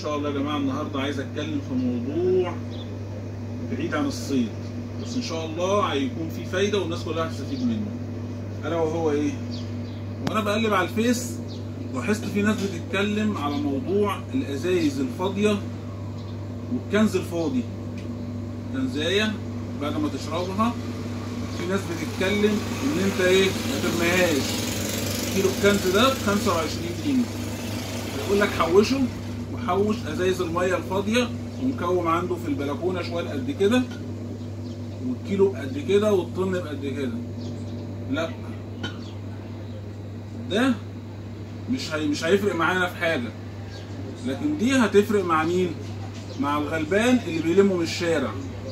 شاء الله يا جماعه النهارده عايز اتكلم في موضوع بعيد عن الصيد بس ان شاء الله هيكون في فايده والناس كلها هتستفيد منه الا وهو ايه وانا بقلب على الفيس لاحظت في ناس بتتكلم على موضوع الازايز الفاضيه والكنز الفاضي كنزايه بعد ما تشربها في ناس بتتكلم ان انت ايه ما ترميهاش كيلو الكنز ده ب 25 جنيه يقول لك حوشه وحوش ازايز الميه الفاضيه ومكوم عنده في البلكونه شويه قد كده والكيلو قد كده والطن بقد كده لا ده مش هي مش هيفرق معانا في حاجه لكن دي هتفرق مع مين مع الغلبان اللي بيلموا من الشارع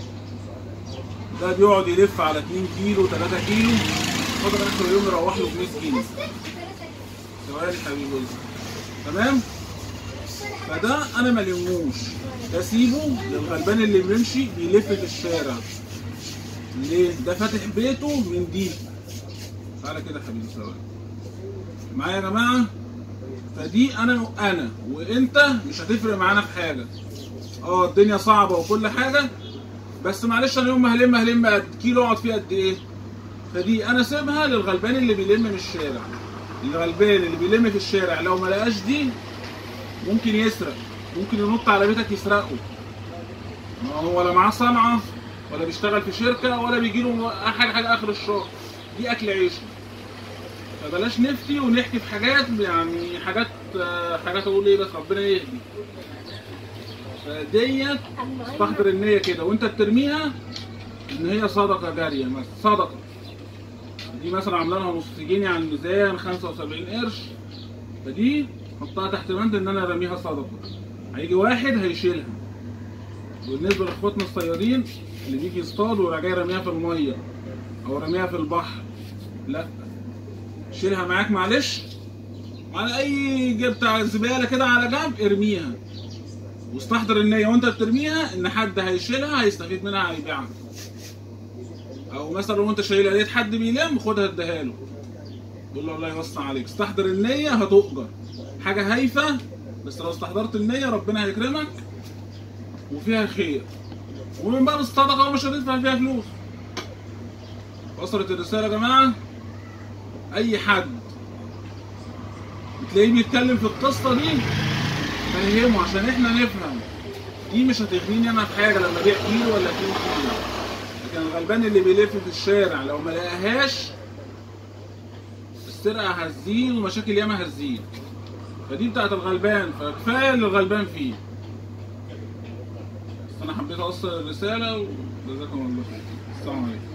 ده بيقعد يلف على 2 كيلو 3 كيلو فاضل اخر اليوم يروح له ب 100 جنيه ثواني حبيبي تمام فده انا ما لموش ده سيبه للغلبان اللي بيمشي بيلف في الشارع ليه ده فاتح بيته من دي تعالى كده يا حبيبي ثواني معايا يا جماعه فدي انا انا وانت مش هتفرق معانا في حاجه اه الدنيا صعبه وكل حاجه بس معلش انا يوم ما هلم هلم قد كيلو اقعد فيه قد ايه فدي انا سيبها للغلبان اللي بيلم من الشارع الغلبان اللي بيلم في الشارع لو ما لقاش دي ممكن يسرق ممكن ينط على بيتك يسرقه ما هو ولا معاه صنعه ولا بيشتغل في شركه ولا بيجي له حاجه حاجه اخر الشهر دي اكل عيشه فبلاش نفتي ونحكي في حاجات يعني حاجات حاجات اقول ايه بس ربنا يهدي فديت استحضر النيه كده وانت بترميها ان هي صدقه جاريه مثلا صدقه دي مثلا عامله لها نص جنيه على الميزان 75 قرش فدي حطها تحت بند ان انا راميها صدقه هيجي واحد هيشيلها بالنسبه لاخواتنا الصيادين اللي بيجي يصطاد ويروح جاي راميها في الميه او راميها في البحر لا شيلها معاك معلش على اي بتاع زباله كده على جنب ارميها واستحضر النيه وانت بترميها ان حد هيشيلها هيستفيد منها هيبيعها او مثلا لو انت شايلها لقيت حد بيلم خدها اديها له قول له الله يوسع عليك استحضر النيه هتؤجر حاجه هايفه بس لو استحضرت النيه ربنا هيكرمك وفيها خير ومن باب الصدقه ومش هتدفع فيها فلوس وصلت الرساله يا جماعه اي حد بتلاقيه بيتكلم في القصه دي فهمه عشان احنا نفهم دي مش هتغنيني انا في حاجه لما ابيع كيلو ولا كيلو كيلو لكن الغلبان اللي بيلف في الشارع لو ما لقاهاش السرقه هتزيد ومشاكل ياما هتزيد فدي بتاعت الغلبان فكفايه اللي الغلبان فيه بس انا حبيت اوصل الرساله وجزاكم الله خير السلام عليكم